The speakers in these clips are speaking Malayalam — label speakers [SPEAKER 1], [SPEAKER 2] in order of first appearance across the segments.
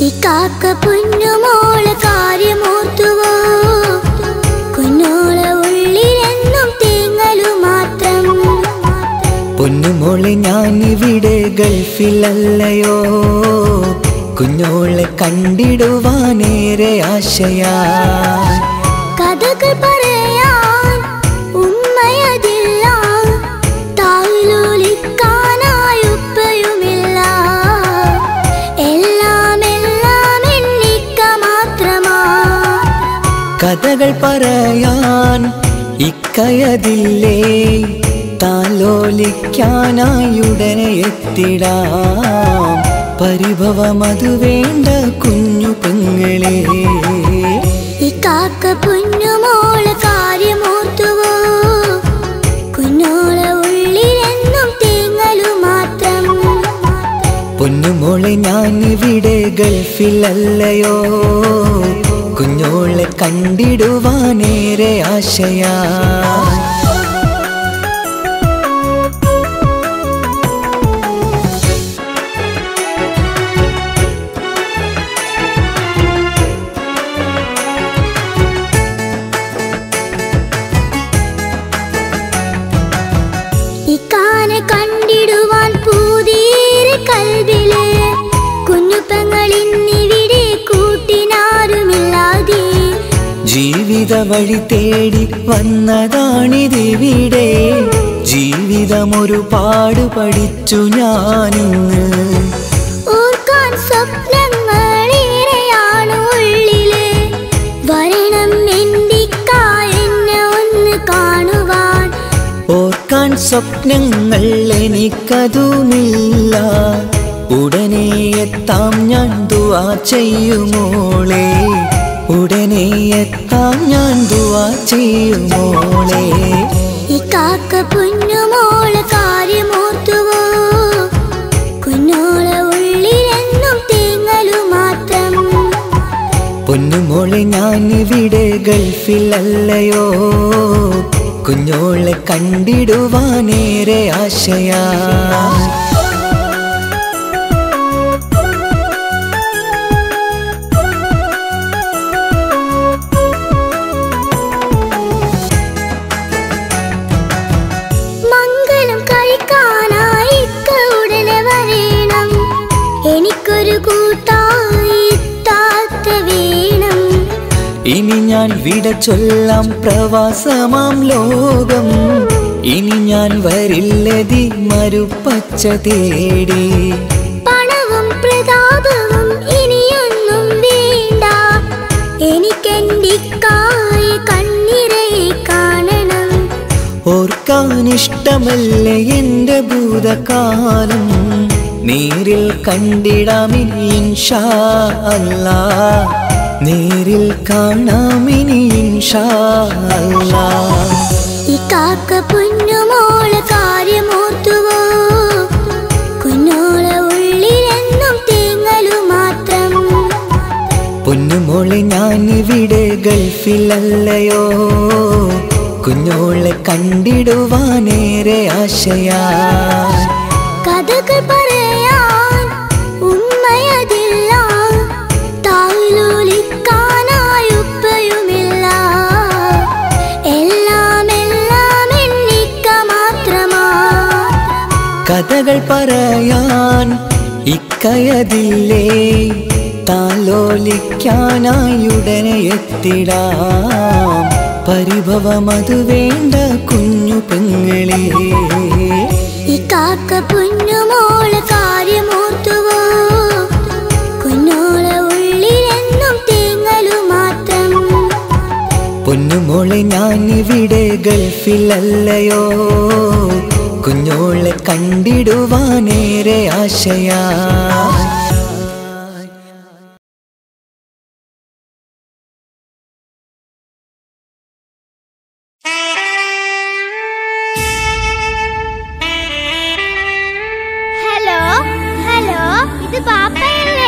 [SPEAKER 1] ഈ കാക്ക പൊന്നുമോള് കാര്യമോർത്തുവോ കുഞ്ഞോളെ ഉള്ളിലെന്നും തേങ്ങലു മാത്രം
[SPEAKER 2] പൊന്നുമോളെ ഞാനിവിടെ ഗൾഫിലല്ലയോ കുഞ്ഞോളെ കണ്ടിടുവാനേറെ ആശയാ
[SPEAKER 1] കഥകൾ പറയാൻ ഉമ്മയതില്ല താലോലിക്കാനായി ഉപ്പയുമില്ല എല്ലാം എല്ലാം എണ്ണിക്ക മാത്രമാ
[SPEAKER 2] കഥകൾ പറയാൻ ഇക്കയതില്ലേ താലോലിക്കാനായി ഉടനെ എത്തിടാം പരിഭവമതു വേണ്ട കുഞ്ഞു പെങ്ങളെ
[SPEAKER 1] ഈ കാക്ക പൊന്നുമോള് കാര്യമോർത്തുവോ കുഞ്ഞോളെ ഉള്ളിലെന്നും തേങ്ങലു മാത്രം
[SPEAKER 2] പൊന്നുമോളെ ഞാനിവിടെ ഗൾഫിലല്ലയോ കുഞ്ഞോളെ കണ്ടിടുവാനേറെ ആശയാ
[SPEAKER 1] ഇക്കാനെ കണ്ടിടുവാൻ പൂതീരെ കൽവില് കുഞ്ഞു പെങ്ങളിന്നിവിടെ കൂട്ടിനാരുമില്ലാതെ
[SPEAKER 2] ജീവിത വഴി തേടി വന്നതാണിതിവിടെ ജീവിതമൊരുപാട് പഠിച്ചു ഞാനിന്ന്
[SPEAKER 1] ഓർക്കാൻ സ്വപ്നങ്ങളേറെയാണ് ഉള്ളില് വരണം എന്തിക്ക എന്നെ ഒന്ന് കാണുവാൻ
[SPEAKER 2] ഓർക്കാൻ സ്വപ്നങ്ങൾ എനിക്കതുമില്ല ഉടനെ എത്താം ഞാൻ ദുവാ ചെയ്യുമോളെ ഉടനെ എത്താം ഞാൻ ദുവാ ചെയ്യുമോളെ
[SPEAKER 1] ഈ കാക്ക പൊന്നുമോള് കാര്യമോർത്തുവോ കുഞ്ഞോളെ ഉള്ളിലെന്നും തേങ്ങലു മാത്രം
[SPEAKER 2] പൊന്നുമോളെ ഞാനിവിടെ ഗൾഫിലല്ലയോ കുഞ്ഞോളെ കണ്ടിടുവാനേറെ ആശയാ
[SPEAKER 1] മംഗലം കഴിക്കാനായി ഇക്ക ഉടനെ വരേണം എനിക്കൊരു കൂട്ടായി താത്ത വേണം
[SPEAKER 2] ഇനി ഞാൻ വിട ചൊല്ലാം പ്രവാസമാം ലോകം ഇനി ഞാൻ വരില്ലതി മരുപ്പച്ച തേടി
[SPEAKER 1] പണവും പ്രതാപവും ഇനിയൊന്നും വേണ്ട എനിക്കെന്തിക്കായി കണ്ണിരയെ കാണണം
[SPEAKER 2] ഓർക്കാനിഷ്ടമല്ലേ എൻ്റെ ഭൂതകാലം നേരിൽ കണ്ടിടാമിനി ഇൻഷാ അല്ലാ നേരിൽ കാണാമിനി ഇൻഷാ അല്ലാ
[SPEAKER 1] ഈ കാക്ക പൊന്നുമോള് കാര്യമോർത്തുവോ കുഞ്ഞോളെ ഉള്ളിലെന്നും തേങ്ങലു മാത്രം
[SPEAKER 2] പൊന്നുമോളെ ഞാനിവിടെ ഗൾഫിലല്ലയോ കുഞ്ഞോളെ കണ്ടിടുവാനേറെ ആശയാ
[SPEAKER 1] കഥകൾ പറയാൻ ഉമ്മയതില്ല താലോലിക്കാനായി ഉപ്പയുമില്ല എല്ലാം എല്ലാം എണ്ണിക്ക മാത്രമാ
[SPEAKER 2] കഥകൾ പറയാൻ ഇക്കയതില്ലേ താലോലിക്കാനായി ഉടനെ എത്തിടാം പരിഭവമതു വേണ്ട കുഞ്ഞു പെങ്ങളെ
[SPEAKER 1] ഈ കാക്ക പൊന്നുമോള് കാര്യമോർത്തുവോ കുഞ്ഞോളെ ഉള്ളിലെന്നും തേങ്ങലു മാത്രം
[SPEAKER 2] പൊന്നുമോളെ ഞാനിവിടെ ഗൾഫിലല്ലയോ കുഞ്ഞോളെ കണ്ടിടുവാനേറെ ആശയാ
[SPEAKER 1] ഹലോ ഹലോ ഇത് പാപ്പയല്ലേ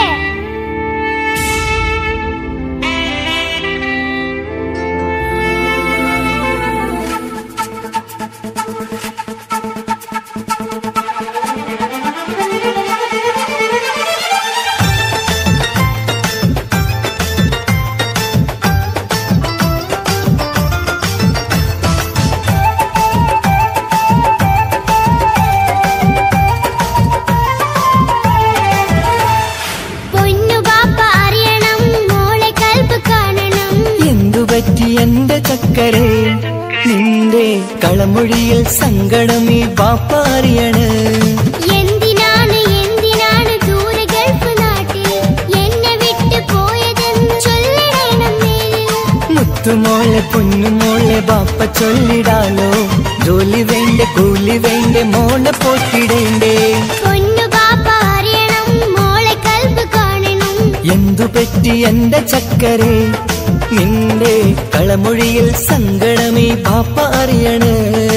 [SPEAKER 2] എന്റെ ചക്കരെ നിന്റെ കളമൊഴിയിൽ സങ്കടം ഈ ബാപ്പ അറിയണ്
[SPEAKER 1] എന്തിനാണ് എന്തിനാണ് ദൂരെ ഗൾഫ് നാട്ടിൽ എന്നെ വിട്ട് പോയതെന്ന് ചൊല്ലിടണം നേരിൽ
[SPEAKER 2] മുത്തുമോളെ പൊന്നുമോളെ ബാപ്പ ചൊല്ലിടാലോ ജോലി വേണ്ട കൂലി വേണ്ട മോളെ പോറ്റിടേണ്ടേ
[SPEAKER 1] പൊന്നു ബാപ്പ അറിയണം മോളെ കൽബ് കാണണം
[SPEAKER 2] എന്തു പറ്റി എന്റെ ചക്കരെ നിന്റെ കളമൊഴിയിൽ സങ്കടമേ ബാപ്പ അറിയണ്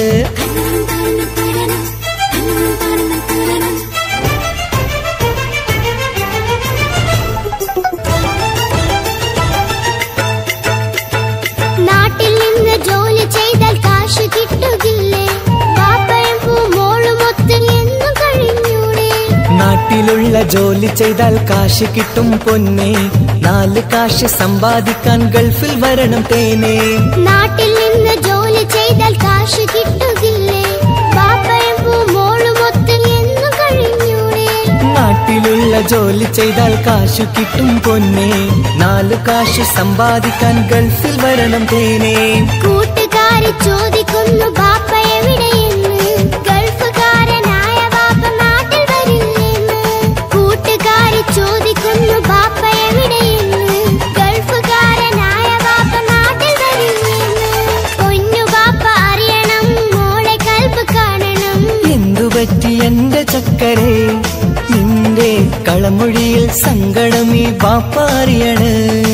[SPEAKER 1] നാട്ടിൽ നിന്ന് ജോലി ചെയ്താൽ കാശ് കിട്ടുകില്ലേ ബാപ്പയും മോളും ഒത്ത് എന്നും കഴിഞ്ഞൂടെ
[SPEAKER 2] നാട്ടിലുള്ള ജോലി ചെയ്താൽ കാശ് കിട്ടും പൊന്നെ നാല് കാശ് സമ്പാദിക്കാൻ ഗൾഫിൽ വരണം തേനേ
[SPEAKER 1] നാട്ടിൽ നിന്ന് ജോലി ചെയ്താൽ കാശ് കിട്ടുകില്ലേ ബാപ്പയും മോളും ഒത്ത് എന്നും കഴിഞ്ഞൂടെ
[SPEAKER 2] നാട്ടിലുള്ള ജോലി ചെയ്താൽ കാശ് കിട്ടും പൊന്നെ നാല് കാശ് സമ്പാദിക്കാൻ ഗൾഫിൽ വരണം തേനേ
[SPEAKER 1] കൂട്ടുകാരി ചോദിക്കുന്നു ബാപ്പ എവിടെയെന്ന് ഗൾഫുകാരനായ ബാപ്പ നാട്ടിൽ വരില്ലെന്ന് കൂട്ടുകാരി ചോദിക്കുന്നു ബാപ്പ എവിടെയെന്ന് ഗൾഫുകാരനായ ബാപ്പ നാട്ടിൽ വരില്ലെന്ന് പൊന്നു ബാപ്പ അറിയണം മോളെ കൽബ് കാണണം
[SPEAKER 2] എന്തു പറ്റി എന്റെ ചക്കരെ നിന്റെ കളമൊഴിയിൽ സങ്കടം ഈ ബാപ്പ അറിയണ്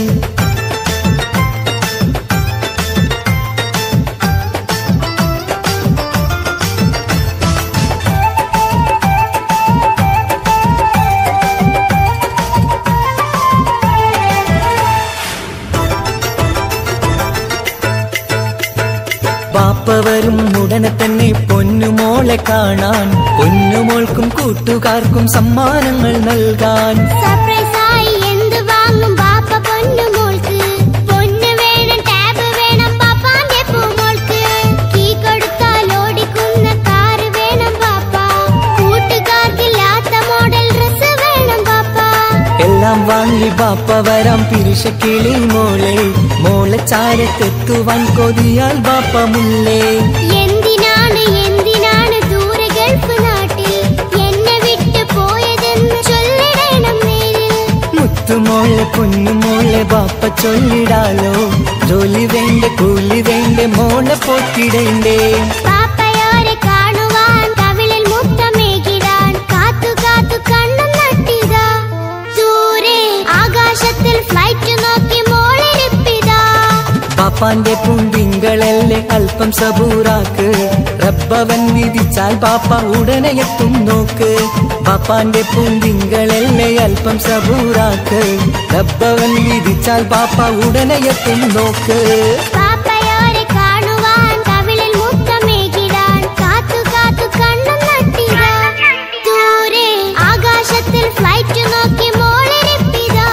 [SPEAKER 2] ബാപ്പ വരും ഉടനെ തന്നെ പൊന്നുമോളെ കാണാൻ പൊന്നുമോൾക്കും കൂട്ടുകാർക്കും സമ്മാനങ്ങൾ നൽകാൻ
[SPEAKER 1] സർപ്രൈസായി എന്ത് വാങ്ങും ബാപ്പ പൊന്നു മോൾക്ക് പൊന്ന് വേണം ടാബ് വേണം പാപ്പാന്റെ പൂമോൾക്ക് കീ കൊടുത്താൽ ഓടിക്കുന്ന കാറ് വേണം ബാപ്പ കൂട്ടുകാർക്കില്ലാത്ത മോഡൽ ഡ്രസ് വേണം ബാപ്പ
[SPEAKER 2] എല്ലാം വാങ്ങി ബാപ്പ വരാം പിരിശക്കിളി മോളെ മോളെ ചാരത്തെത്തുവാൻ കൊതിയാൽ ബാപ്പ മുല്ലേ
[SPEAKER 1] എന്തിനാണ് എന്തിനാണ് ദൂരെ ഗൾഫ് നാട്ടിൽ എന്നെ വിട്ട് പോയതെന്ന് ചൊല്ലിടണം നേരിൽ
[SPEAKER 2] മുത്തുമോളെ പൊന്നുമോളെ ബാപ്പ ചൊല്ലിടാലോ ജോലി വേണ്ട കൂലി വേണ്ട മോളെ പോറ്റിടേണ്ടേ
[SPEAKER 1] പാപ്പയോരെ കാണുവാൻ കവിളിൽ മുത്തമേകിടാൻ കാത്തു കാത്തു കണ്ണും നട്ടിതാ ദൂരെ ആകാശത്തിൽ ഫ്ലൈറ്റ് നോക്കി മോളിരിപ്പിതാ
[SPEAKER 2] പാപ്പാന്റെ പൂന്തിങ്കളല്ലേ അല്പം സബൂറാക്ക് റബ്ബവൻ വിധിച്ചാൽ പാപ്പ ഉടനെ എത്തും നോക്ക് പാപ്പാന്റെ പൂന്തിങ്കളല്ലേ അല്പം സബൂറാക്ക് റബ്ബവൻ വിധിച്ചാൽ പാപ്പ ഉടനെ എത്തും നോക്ക്
[SPEAKER 1] പാപ്പയോരെ കാണുവാൻ കവിളിൽ മുത്തമേകിടാൻ കാത്തു കാത്തു കണ്ണും നട്ടിതാ ദൂരെ ആകാശത്തിൽ ഫ്ലൈറ്റ് നോക്കി മോളിരിപ്പിതാ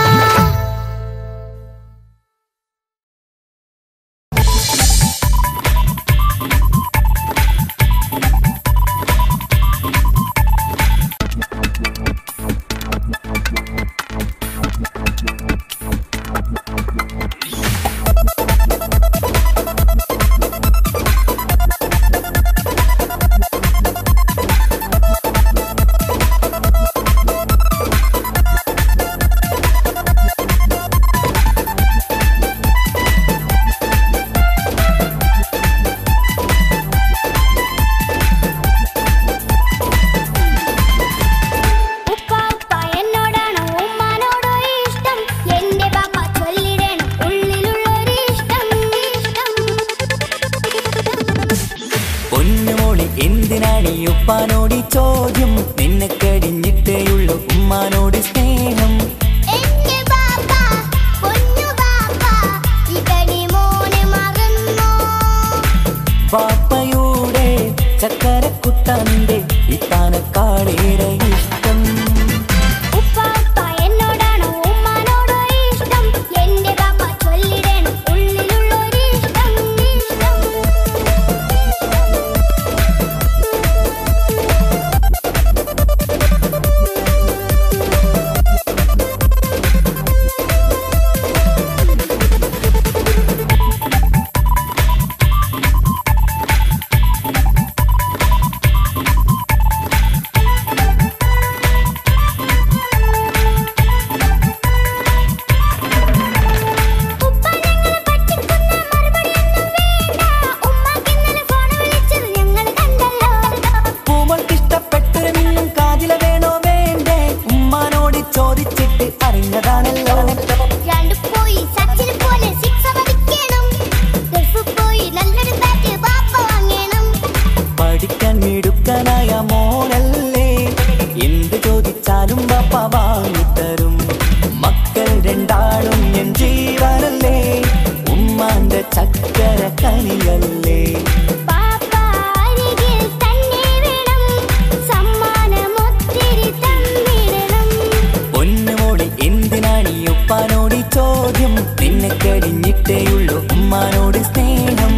[SPEAKER 1] ഉപ്പാപ്പ എന്നോടാണോ ഉമ്മാനോടോ ഇഷ്ടം എന്റെ പാപ്പ ചൊല്ലിടണം ഉള്ളിലുള്ളൊരു ഇഷ്ടം ഇഷ്ടം
[SPEAKER 2] പൊന്നുമോളി എന്തിനാണ് ഈ ഉപ്പാനോട് ഈ ചോദ്യം നിന്നെ കടിഞ്ഞിട്ടേയുള്ള ഉമ്മാനോട് സ്നേഹം
[SPEAKER 1] എന്റെ പാപ്പ പൊന്നു പാപ്പ ഇതടി മോനെ മറന്നോ
[SPEAKER 2] പാപ്പയുടെ ചക്കരക്കുട്ടന്റെ ഇത്താനക്കാടേറെ ഇഷ്ടം
[SPEAKER 1] ഉപ്പാപ്പ എന്നോടാണോ ഉമ്മാനോടോ ഇഷ്ടം എന്റെ പാപ്പ ചൊല്ലിടണം ഉള്ളിലുള്ളൊരു ഇഷ്ടം ഇഷ്ടം
[SPEAKER 2] പറഞ്ഞതാണല്ലോ
[SPEAKER 1] രണ്ട് പോയി സച്ചിൻ പോലെ സിക്സ് അടിക്കണം ഗൾഫ് പോയി നല്ലൊരു ബാറ്റ് ബാപ്പ വാങ്ങണം
[SPEAKER 2] പഠിക്കാൻ മിടുക്കനായ മോനല്ലേ എന്ത് ചോദിച്ചാലും പപ്പ വാങ്ങിത്തരും മക്കൾ രണ്ടാളും എൻ ജീവനല്ലേ ഉമ്മാന്റെ ചക്കര കനിയല്ലേ
[SPEAKER 1] പാപ്പ അരികിൽ തന്നെ വേണം സമ്മാനമൊത്തിരി തന്നിടണം
[SPEAKER 2] പൊന്നുമോളെ എന്തിനാണ് ഈ ഉപ്പാനോട് ഈ ചോദ്യം നിന്നെ കഴിഞ്ഞിട്ടേയുള്ളൂ ഉമ്മാനോട് സ്നേഹം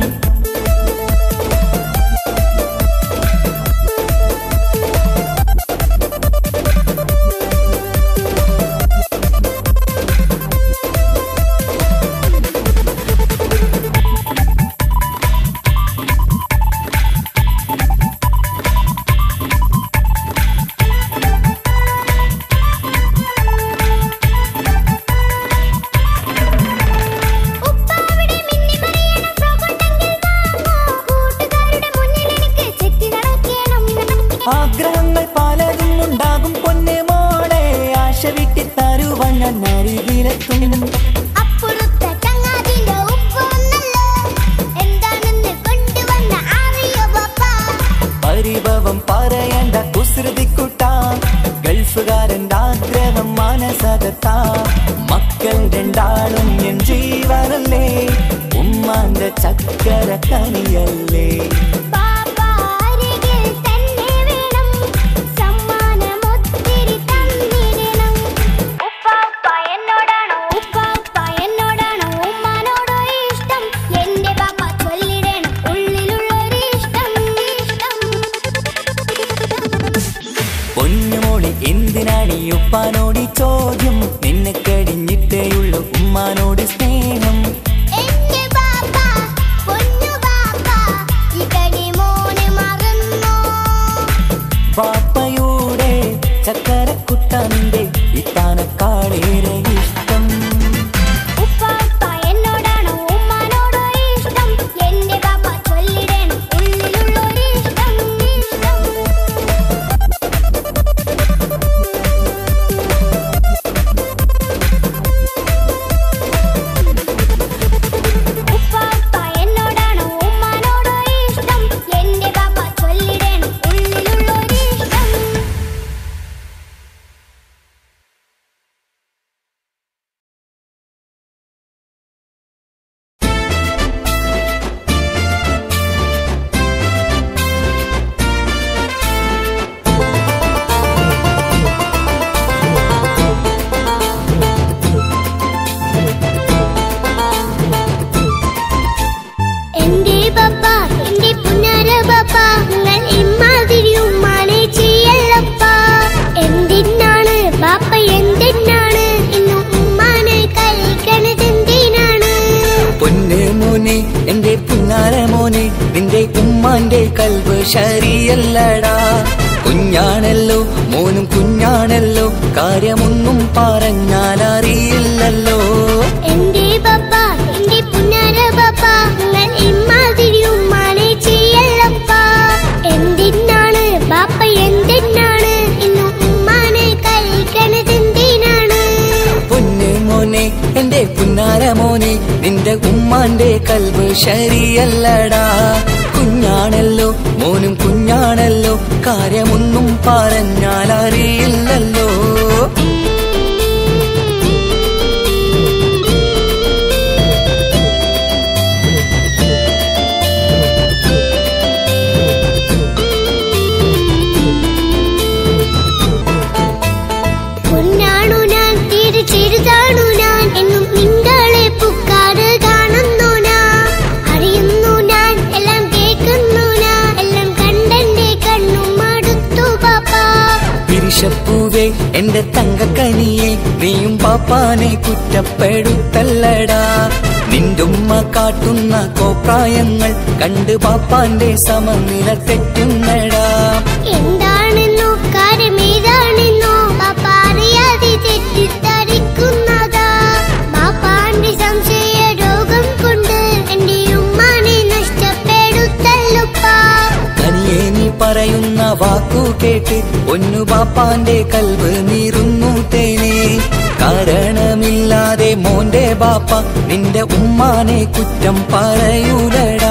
[SPEAKER 1] ഉപ്പ അവിടെ മിന്നി മറിയണം ഫ്രോക്കുണ്ടെങ്കിൽ വാങ്ങൂ കൂട്ടുകാരുടെ മുന്നിൽ എനിക്ക് ചെത്തി നടക്കണം
[SPEAKER 2] ആഗ്രഹങ്ങൾ പലതും ഉണ്ടാകും പൊന്നെ മോളെ ആശ വിട്ടി തരുവാൻ ഞാൻ അരികിലെത്തും
[SPEAKER 1] അപ്പുറത്തെ ചങ്ങാതിന്റെ ഉപ്പ വന്നല്ലോ എന്താണെന്ന് കൊണ്ടുവന്ന അറിയോ പാപ്പ
[SPEAKER 2] പരിഭവം പറയണ്ട കുസൃതിക്കുട്ട ഗൾഫുകാരൻ്റെ ആഗ്രഹം മാനസകത്ത മക്കൾ രണ്ടാളും എൻ ജീവനല്ലേ ഉമ്മാന്റെ ചക്കര കനിയല്ലേ
[SPEAKER 1] പാപ്പ അരികിൽ തന്നെ വേണം സമ്മാനമൊത്തിരി തന്നിടണം ഉപ്പാപ്പ എന്നോടാണോ ഉപ്പാപ്പ എന്നോടാണോ ഉമ്മാനോടോ ഇഷ്ടം എന്റെ പാപ്പ ചൊല്ലിടണം ഉള്ളിലുള്ളൊരു ഇഷ്ടം ഇഷ്ടം
[SPEAKER 2] പൊന്നുമോളി എന്തിനാണ് ഈ ഉപ്പാനോട് ഈ ചോദ്യം നിന്നെ കഴിഞ്ഞിട്ടേയുള്ളൂ ഉമ്മാനോട് സ്നേഹം
[SPEAKER 1] എന്റെ പാപ്പ പൊന്നു പാപ്പ ഇകടി മോനെ മറന്നോ
[SPEAKER 2] പാപ്പയുടെ ചക്കരക്കുട്ടനിന്റെ ഇത്താനക്കാളേറെ ഇഷ്ടം
[SPEAKER 1] ഉപ്പാപ്പ എന്നോടാണോ ഉമ്മാനോടോ ഇഷ്ടം എന്റെ പാപ്പ ചൊല്ലിടണം ഉള്ളിലുള്ളൊരു ഇഷ്ടം ഇഷ്ടം ഉപ്പാപ്പ എന്നോടാണോ ഉമ്മാനോടോ ഇഷ്ടം എന്റെ പാപ്പ ചൊല്ലിടണം ഉള്ളിലുള്ളൊരു ഇഷ്ടം എന്റെ പപ്പ എന്റെ പുന്നാര പപ്പ നിങ്ങൾ ഇമ്മാതിരി ഉമ്മാനെ ചെയ്യല്ലപ്പ എന്തിനാണ് പാപ്പ എന്തിനാണ് ഇന്ന് ഉമ്മാനെ കഴിക്കണത് എന്തിനാണ്
[SPEAKER 2] പൊന്നെ മോനെ എന്റെ പുന്നാര മോനെ നിന്റെ ഉമ്മാന്റെ കൽവ് ശരിയല്ലടാ കുഞ്ഞാണല്ലോ മോനും കുഞ്ഞാണല്ലോ കാര്യമൊന്നും പറഞ്ഞാൽ അറിയില്ലല്ലോ
[SPEAKER 1] എന്റെ പപ്പ എന്റെ പുന്നാര പപ്പ നിങ്ങൾ ഇമ്മാതിരി ഉമ്മാനെ ചെയ്യല്ലപ്പ എന്തിനാണ് പാപ്പ എന്തിനാണ് ഇന്ന് ഉമ്മാനെ കഴിക്കണത് എന്തിനാണ്
[SPEAKER 2] പൊന്നെ മോനെ എന്റെ പുന്നാര മോനെ നിന്റെ ഉമ്മാന്റെ കൽവ് ശരിയല്ലടാ കുഞ്ഞാണല്ലോ മോനും കുഞ്ഞാണല്ലോ കാര്യമൊന്നും പറഞ്ഞാൽ അറിയില്ലല്ലോ
[SPEAKER 1] പൊന്നാണു ഞാൻ തീരെ ചെറുതാണു ഞാൻ എന്നും നിങ്ങളെ പുക്കാറ് കാണുന്നു ഞാൻ അറിയുന്നു ഞാൻ എല്ലാം കേൾക്കുന്നു ഞാൻ എല്ലാം കണ്ടെന്റെ കണ്ണും മടുത്തു പാപ്പ
[SPEAKER 2] പിരിശപ്പൂവേ എന്റെ തങ്കക്കനിയെ നീയും പാപ്പാനെ കുറ്റപ്പെടുത്തല്ലടാ നിന്റുമ്മ കാട്ടുന്ന കോപ്രായങ്ങൾ കണ്ട് പാപ്പാന്റെ സമനില തെറ്റുന്നടാ
[SPEAKER 1] എന്താണെന്നോ കാര്യമേതാണെന്നോ പാപ്പ അറിയാതെ തെറ്റിദ്ധരിക്കുന്നതാ പാപ്പാന്റെ സംശയ രോഗം കൊണ്ട് എന്റെ ഉമ്മാനെ നഷ്ടപ്പെടുത്തല്ലുപ്പാ
[SPEAKER 2] കനിയെ നീ പറയുന്ന വാക്കു കേട്ട് പൊന്നു പാപ്പാന്റെ കൽവ് നീറുന്നു തേനെ കാരണമില്ലാതെ മോന്റെ ബാപ്പ നിന്റെ ഉമ്മാനെ കുറ്റം പറയൂലടാ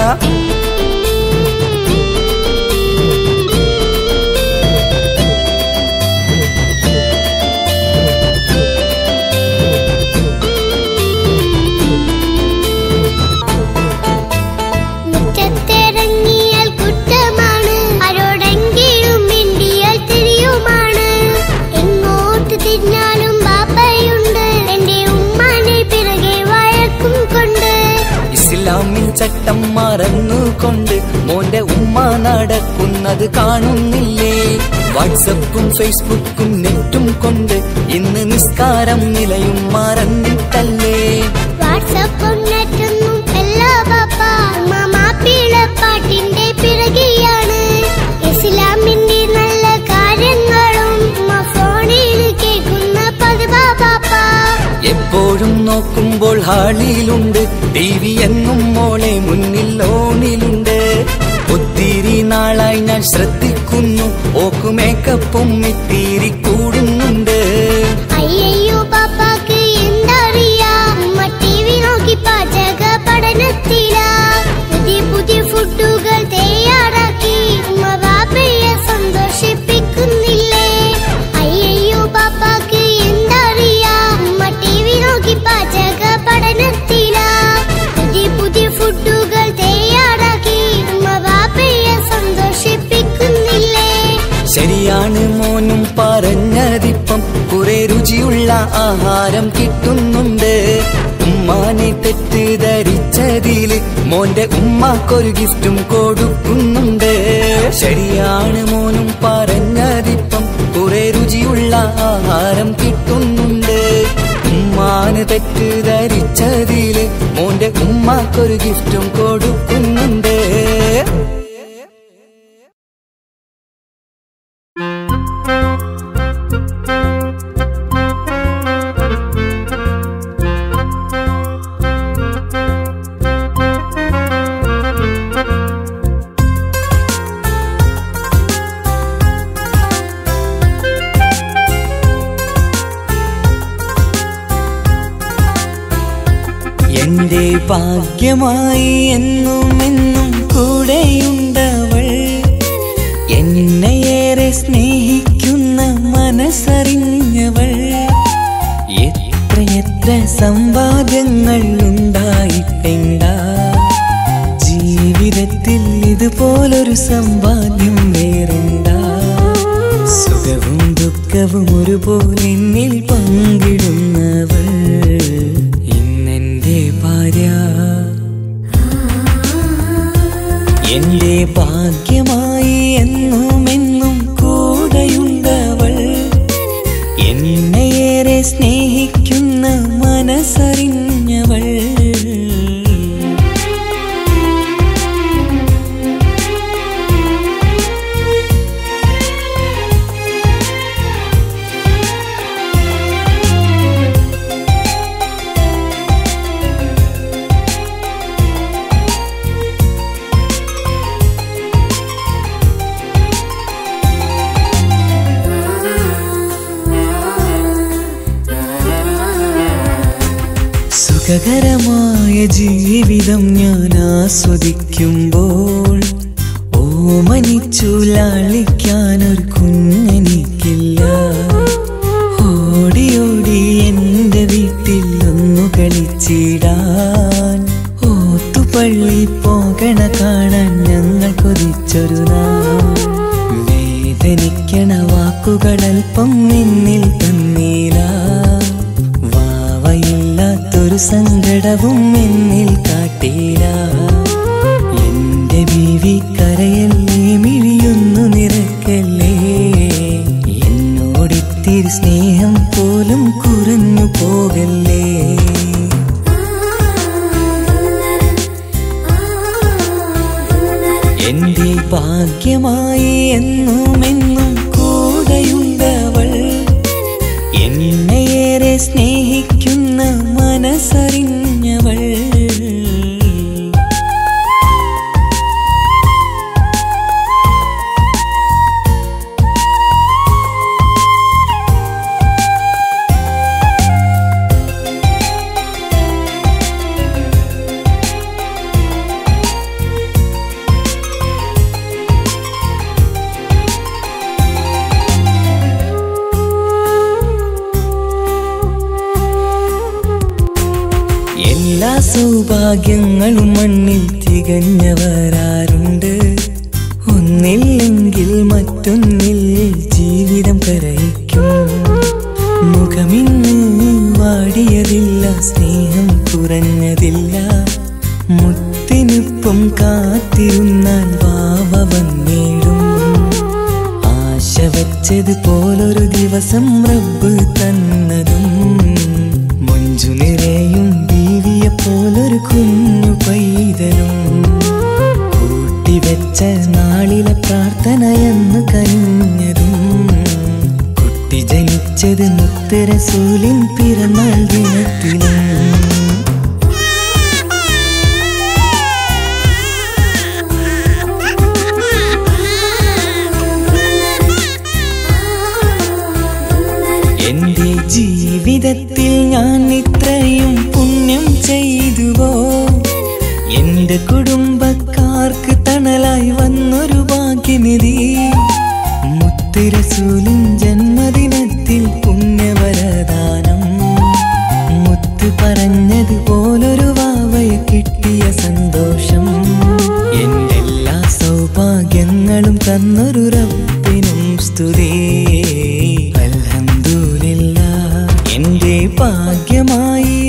[SPEAKER 1] മുറ്റത്തിറങ്ങിയാൽ കുറ്റമാണ് ആരോടെങ്കിലും മിണ്ടിയാൽ തിരിയുമാണ് എങ്ങോട്ട് തിരിഞ്ഞാലും ബാപ്പയുണ്ട് എന്റെ ഉമ്മാനെ പിറകെ വഴക്കും കൊണ്ട്
[SPEAKER 2] ഇസ്ലാമിൽ ചട്ടം മറന്നുകൊണ്ട് മോന്റെ ഉമ്മ നടക്കുന്നത് കാണുന്നില്ലേ വാട്സപ്പും ഫേസ്ബുക്കും നെറ്റും കൊണ്ട് ഇന്ന് നിസ്കാരം നിലയും മറന്നിട്ടല്ലേ
[SPEAKER 1] വാട്സപ്പും നെറ്റൊന്നും അല്ല ബാപ്പ ഉമ്മ മാപ്പിള പാട്ടിന്റെ പിറകെയാണ് ഇസ്ലാമിന്റെ നല്ല കാര്യങ്ങളും ഉമ്മ ഫോണിൽ കേൾക്കുന്ന പതിവാ ബാപ്പ
[SPEAKER 2] എപ്പോഴും നോക്കുമ്പോൾ ഹാളിയിലുണ്ട് ടി വി എന്നും മോളെ മുന്നിൽ ഓണിലുണ്ട് ഒത്തിരി നാളായി ഞാൻ ശ്രദ്ധിക്കുന്നു ഓക്ക് മേക്കപ്പും ഇത്തിരി കൂടുന്നുണ്ട്
[SPEAKER 1] അയ്യയ്യോ പാപ്പാക്ക് എന്തറിയാ ഉമ്മ ടി വി നോക്കി പാചക പഠനത്തിലാ പുതിയ പുതിയ ഫുഡുകൾ തയ്യാറാക്കി ഉമ്മ ബാപ്പയെ സന്തോഷിപ്പിക്കുന്നില്ലേ അയ്യയ്യോ പാപ്പാക്ക് എന്തറിയാ ഉമ്മ ടി വി നോക്കി പാചക പഠനത്തിലാ പുതിയ പുതിയ ഫുഡുകൾ തയ്യാറാക്കി ഉമ്മ ബാപ്പയെ സന്തോഷിപ്പിക്കുന്നില്ലേ
[SPEAKER 2] ശരിയാണ് മോനും പറഞ്ഞതിപ്പം കുറെ രുചിയുള്ള ആഹാരം കിട്ടുന്നുണ്ട് ഉമ്മാനെ തെറ്റിദ്ധരിച്ചതില് മോന്റെ ഉമ്മാക്കൊരു ഗിഫ്റ്റും കൊടുക്കുന്നുണ്ട് ശരിയാണ് മോനും പറഞ്ഞതിപ്പം കുറെ രുചിയുള്ള ആഹാരം കിട്ടുന്നുണ്ട് ഉമ്മാന് തെറ്റിദ്ധരിച്ചതില് മോന്റെ ഉമ്മാക്കൊരു ഗിഫ്റ്റും കൊടുക്കുന്നുണ്ട് എന്റെ ഭാഗ്യമായി എന്നും എന്നും കൂടെയുണ്ടവൾ എന്നെയേറെ സ്നേഹിക്കുന്ന മനസ്സറിഞ്ഞവൾ എത്രയെത്ര സമ്പാദ്യങ്ങൾ ഉണ്ടായിട്ടെന്താ ജീവിതത്തിൽ ഇതുപോലൊരു സമ്പാദ്യം വേറെന്താ സുഖവും ദുഃഖവും ഒരുപോലെ എന്നിൽ പങ്കിടുന്നവൾ ഇന്നെന്റെ ഭാര്യ എന്റെ ഭാഗ്യമായി എന്നും എന്നും കൂടെയുണ്ടവൾ എന്നെയേറെ സ്നേഹിക്കുന്ന മനസ്സറിഞ്ഞവൾ സുഖകരമായ ജീവിതം ഞാൻ ആസ്വദിക്കുമ്പോൾ ഓമനിച്ചു ലാളിക്കാനൊരു കുഞ്ഞെനിക്കില്ല ഓടി ഓടി എന്റെ വീട്ടിൽ ഒന്നു കളിച്ചിടാൻ ഓത്തുപള്ളി പോകണ കാണാൻ ഞങ്ങൾ കൊതിച്ചൊരു നാൾ വേദനിക്കണ വാക്കുകളൽപ്പം നിന്നിൽ തന്നീല വാവയില്ലാത്തൊരു സങ്കടവും എന്നിൽ കാട്ടീല എന്റെ ബീവി കരയല്ലേ മിഴിയൊന്നു നിറക്കല്ലേ എന്നോടിത്തിരി സ്നേഹം പോലും കുറഞ്ഞു പോകല്ലേ എന്റെ ഭാഗ്യമായി എന്നും എന്നും കൂടെയുണ്ടവൾ എന്നെയേറെ സ്നേഹിക്കുന്ന മനസ്സറിഞ്ഞവൾ എല്ലാ സൗഭാഗ്യങ്ങളും മണ്ണിൽ തികഞ്ഞവരാരുണ്ട് ഒന്നില്ലെങ്കിൽ മറ്റൊന്നിൽ ജീവിതം കരയിക്കും മുഖമിന്ന് വാടിയതില്ല സ്നേഹം കുറഞ്ഞതില്ല മുത്തിനൊപ്പം കാത്തിരുന്നാൽ വാവ വന്നിടും ആശ വെച്ചത് പോലൊരു ദിവസം റബ്ബ് തന്നതും മഞ്ജു നിറയും ബീവിയെ പോലൊരു കുഞ്ഞു പൈതലും കൂട്ടിവെച്ച നാളിലെ പ്രാർത്ഥനയെന്ന് കനിഞ്ഞതും കുട്ടി ജനിച്ചത് മുത്തരസൂലിൻ പിറന്നാൾ ദിനത്തിലും എന്റെ ജീവിതത്തിൽ ഞാൻ ഇത്രയും പുണ്യം ചെയ്തുവോ എന്റെ കുടുംബക്കാർക്ക് തണലായി വന്നൊരു ഭാഗ്യനിധി മുത്തുരസൂലിൻ ജന്മദിനത്തിൽ പുണ്യവരദാനം മുത്ത് പറഞ്ഞതുപോലൊരു വാവയെ കിട്ടിയ സന്തോഷം എന്റെ എല്ലാ സൗഭാഗ്യങ്ങളും തന്നൊരു റബ്ബിനും സ്തുതി അൽഹംദുലില്ലാ എന്റെ ഭാഗ്യമായി